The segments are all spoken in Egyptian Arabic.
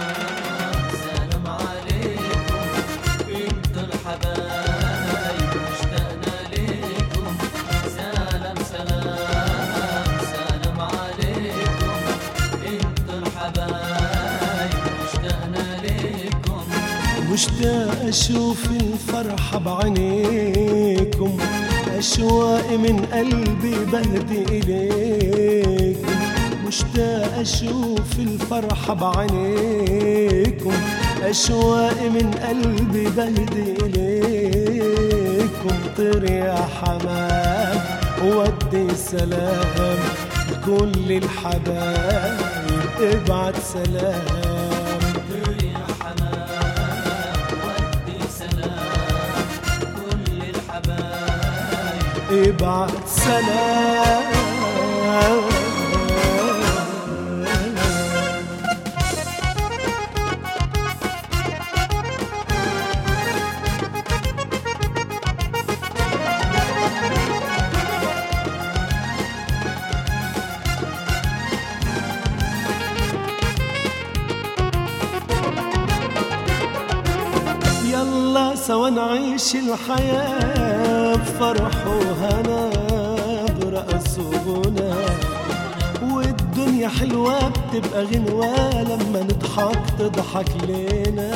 سلام عليكم انتوا الحبايب اشتقنا ليكم سلام سلام سلام عليكم انتوا الحبايب اشتقنا ليكم مشتاق اشوف الفرحة بعينيكم اشواقي من قلبي بهدي اليكم مشتاق اشوف الفرحة بعينيكم اشواقي من قلبي بهدي اليكم طير يا حمام ودي سلام لكل الحبايب ابعت سلام طير يا حمام ودي سلام كل الحبايب ابعت سلام يلا سوا نعيش الحياة بفرح وهنا برقص وغنى والدنيا حلوة بتبقى غنوة لما نضحك تضحك لنا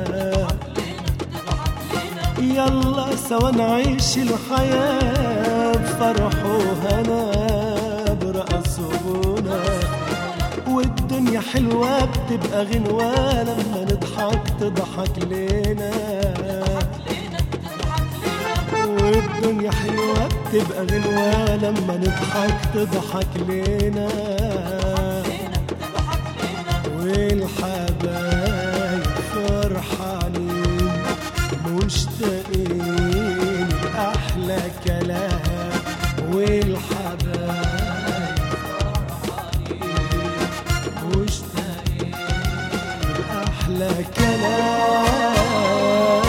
يلا سوا نعيش الحياة بفرح وهنا برقص وغنى والدنيا حلوة بتبقى غنوة لما نضحك تضحك لنا والدنيا حلوة بتبقى غنوة لما نضحك تضحك لنا والحبايب فرحانين مشتاقين أحلى كلام والحبايب مشتاقين أحلى كلام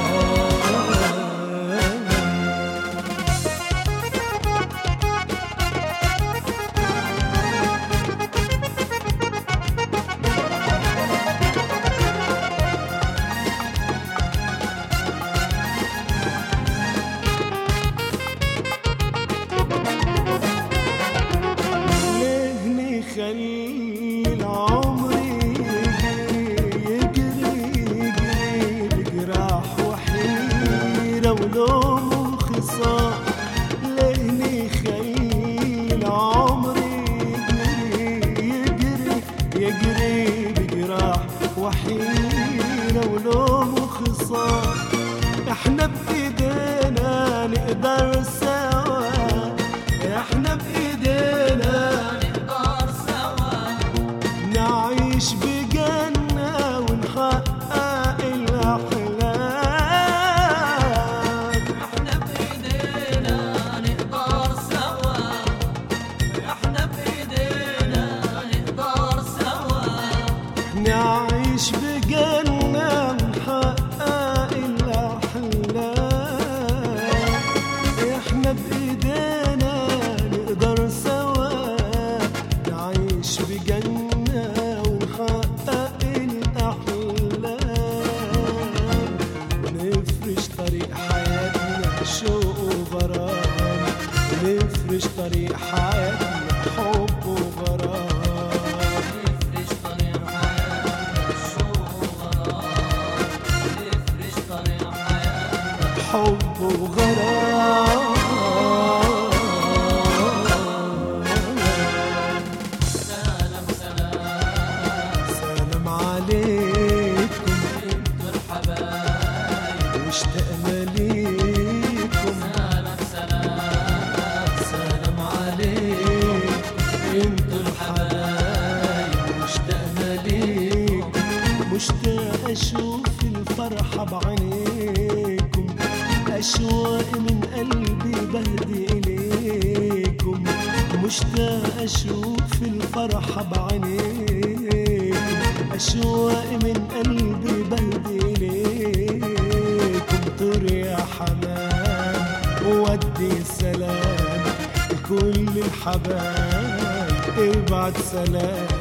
ليه نخلي العمر يجري يجري يجري بجراح وحيرة ولوم وخصام ليه نخلي العمر يجري يجري يجري بجراح وحيرة ولوم وخصام احنا بايدينا نقدر سوا احنا بايدينا نقدر سوا نعيش بجنة ونحقق الأحلام احنا بايدينا نقدر سوا احنا بايدينا نقدر سوا نعيش بجنة ونحقق الأحلام احنا بإيدينا نقدر سوا نعيش بجنة ونحقق الأحلام ونفرش طريق حياتنا شوق وغرام نفرش طريق حياتنا حب وغرام نفرش طريق حياتنا الشوق وغرام نفرش طريق حياتنا حب وغرام سلام سلام سلام عليكم انتوا الحبايب واشتقنا ليكم سلام سلام سلام عليكم انتوا الحبايب واشتقنا ليكم مشتاق اشوف الفرحة بعينيكم اشواق من قلبي بهدي اليكم مشتاق اشوف الفرحة بعينيكم اشواق من قلبي بهدي اليكم طير يا حمام ودي سلام لكل الحبايب ابعت سلام